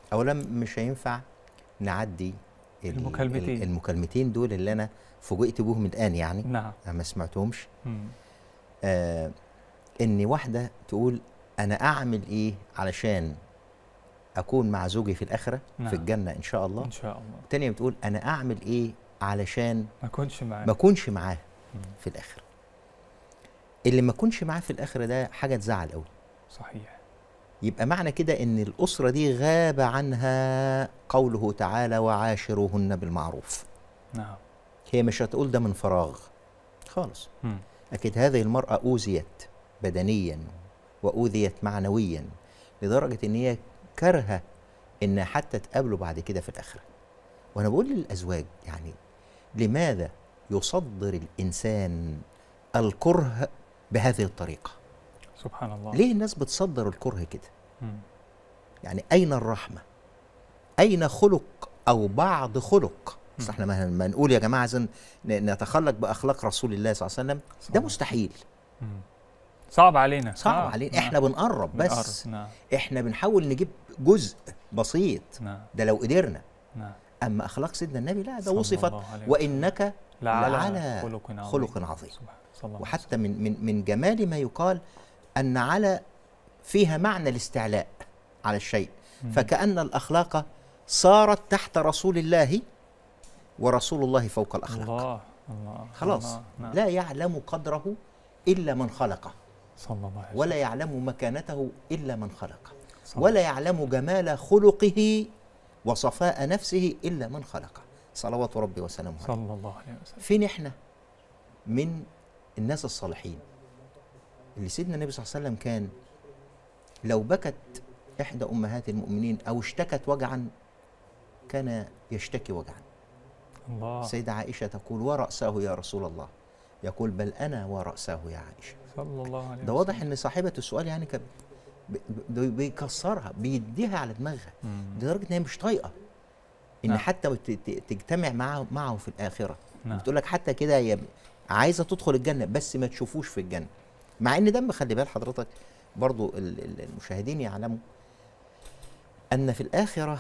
اولا مش هينفع نعدي ال- المكالمتين. ال- المكالمتين دول اللي انا فوجئت بهم الان يعني نعم انا ما سمعتهمش مم. آه ان واحده تقول انا اعمل ايه علشان اكون مع زوجي في الاخره نعم. في الجنه ان شاء الله ان شاء الله التانية بتقول انا اعمل ايه علشان ما كنتش معاه ما اكونش معاه مم. في الاخره اللي ما اكونش معاه في الاخره ده حاجه تزعل قوي صحيح يبقى معنى كده ان الاسره دي غاب عنها قوله تعالى وعاشروهن بالمعروف نعم هي مش هتقول ده من فراغ خالص مم. اكيد هذه المراه اوذيت بدنيا واوذيت معنويا لدرجه ان هي كارهه ان حتى تقابله بعد كده في الاخره وانا بقول للازواج يعني لماذا يصدر الانسان الكره بهذه الطريقه سبحان الله ليه الناس بتصدر الكره كده مم. يعني أين الرحمة؟ أين خلق أو بعض خلق؟ بس مم. احنا ما ما نقول يا جماعة عايزين ن- نتخلق بأخلاق رسول الله صلى الله عليه وسلم صلى ده الله. مستحيل مم. صعب علينا صعب آه. علينا نعم. احنا بنقرب بس بنقرب. نعم احنا بنحاول نجيب جزء بسيط نعم ده لو قدرنا نعم أما أخلاق سيدنا النبي لا ده صلى وصفت الله عليه وسلم. وإنك لعلى لعلى خلق عظيم خلق عظيم سبحان صلى الله عليه وحتى من من من جمال ما يقال أن على فيها معنى الاستعلاء على الشيء مم. فكأن الأخلاق صارت تحت رسول الله ورسول الله فوق الأخلاق الله الله خلاص الله. نعم. لا يعلم قدره إلا من خلقه صلى الله عليه ولا يعلم مكانته إلا من خلقه وسلم. ولا يعلم جمال خلقه وصفاء نفسه إلا من خلقه صلوات ربي وسلامه عليه صلى الله عليه وسلم فين احنا من الناس الصالحين اللي سيدنا النبي صلى الله عليه وسلم كان لو بكت إحدى أمهات المؤمنين أو اشتكت وجعا كان يشتكي وجعا الله السيدة عائشة تقول ورأسه يا رسول الله يقول بل أنا ورأسه يا عائشة صلى الله عليه ده واضح ان صاحبه السؤال يعني كان بي- بي- بيكسرها بيديها على دماغها مم. لدرجه ان هي مش طايقه ان نعم. حتى ت- ت- تجتمع معه معه في الاخره نعم بتقول لك حتى كده هي عايزه تدخل الجنه بس ما تشوفوش في الجنه مع ان ده خلي بال حضرتك برضو ال- ال- المشاهدين يعلموا ان في الاخره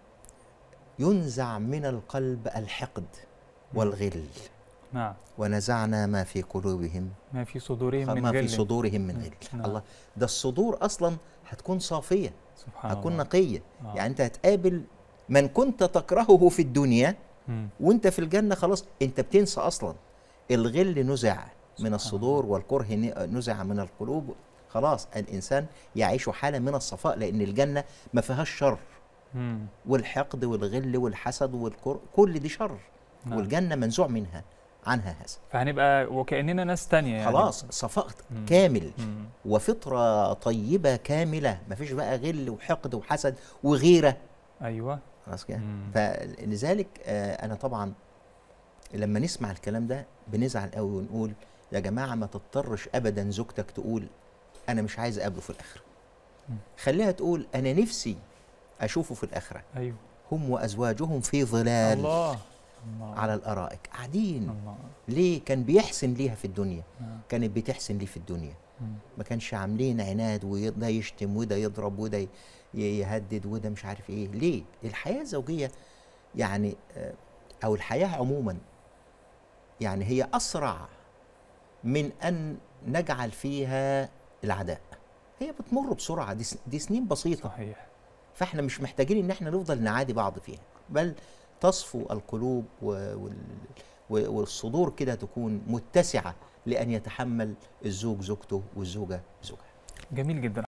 ينزع من القلب الحقد والغل نعم ونزعنا ما في قلوبهم ما في صدورهم من ما في غل صدورهم من غل نعم. الله ده الصدور اصلا هتكون صافيه سبحان هتكون الله نقيه آه. يعني انت هتقابل من كنت تكرهه في الدنيا مم. وانت في الجنه خلاص انت بتنسى اصلا الغل نزع من سبحان الصدور والكره ن- نزع من القلوب خلاص الانسان يعيش حاله من الصفاء لان الجنه ما فيهاش شر مم. والحقد والغل والحسد والكره كل دي شر نعم. والجنه منزوع منها عنها هذا فهنبقى وكأننا ناس تانية يعني خلاص صفاء مم. كامل مم. وفطرة طيبة كاملة مفيش بقى غل وحقد وحسد وغيرة أيوة خلاص كده مم. فلذلك آه أنا طبعا لما نسمع الكلام ده بنزعل قوي ونقول يا جماعة ما تضطرش أبدا زوجتك تقول أنا مش عايز أقابله في الآخرة مم. خليها تقول أنا نفسي أشوفه في الآخرة أيوة هم وأزواجهم في ظلال الله الله على الأرائك قاعدين الله ليه كان بيحسن ليها في الدنيا نعم. كانت بتحسن ليه في الدنيا مم. ما كانش عاملين عناد وده يشتم وده يضرب وده ي- يهدد وده مش عارف ايه ليه الحياه الزوجيه يعني آه، او الحياه عموما يعني هي اسرع من ان نجعل فيها العداء هي بتمر بسرعه دي, س- دي سنين بسيطه صحيح فاحنا مش محتاجين ان احنا نفضل نعادي بعض فيها بل تصفو القلوب و- وال- و- والصدور كده تكون متسعه لان يتحمل الزوج زوجته والزوجه زوجها جميل جدا